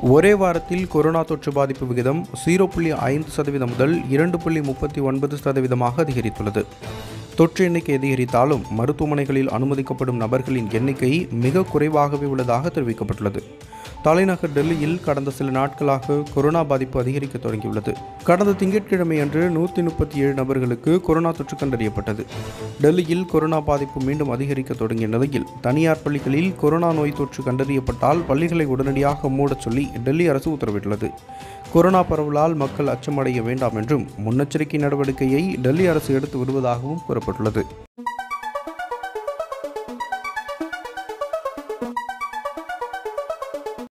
ஒரே வாரத்தில் கொரோனா தொற்று பாதிப்பு விகிதம் ஜீரோ புள்ளி ஐந்து சதவீதம் முதல் இரண்டு புள்ளி முப்பத்தி ஒன்பது சதவீதமாக அதிகரித்துள்ளது தொற்று எண்ணிக்கை அதிகரித்தாலும் மருத்துவமனைகளில் அனுமதிக்கப்படும் நபர்களின் எண்ணிக்கை மிக குறைவாகவே உள்ளதாக தெரிவிக்கப்பட்டுள்ளது தலைநகர் டெல்லியில் கடந்த சில நாட்களாக கொரோனா பாதிப்பு அதிகரிக்க தொடங்கியுள்ளது கடந்த திங்கட்கிழமை அன்று நூற்றி முப்பத்தி ஏழு நபர்களுக்கு கொரோனா தொற்று கண்டறியப்பட்டது டெல்லியில் கொரோனா பாதிப்பு மீண்டும் அதிகரிக்க தொடங்கிய நிலையில் தனியார் பள்ளிகளில் கொரோனா நோய் தொற்று கண்டறியப்பட்டால் பள்ளிகளை உடனடியாக மூடச் சொல்லி டெல்லி அரசு உத்தரவிட்டுள்ளது கொரோனா பரவலால் மக்கள் அச்சமடைய வேண்டாம் என்றும் முன்னெச்சரிக்கை நடவடிக்கையை டெல்லி அரசு எடுத்து வருவதாகவும் கூறப்பட்டுள்ளது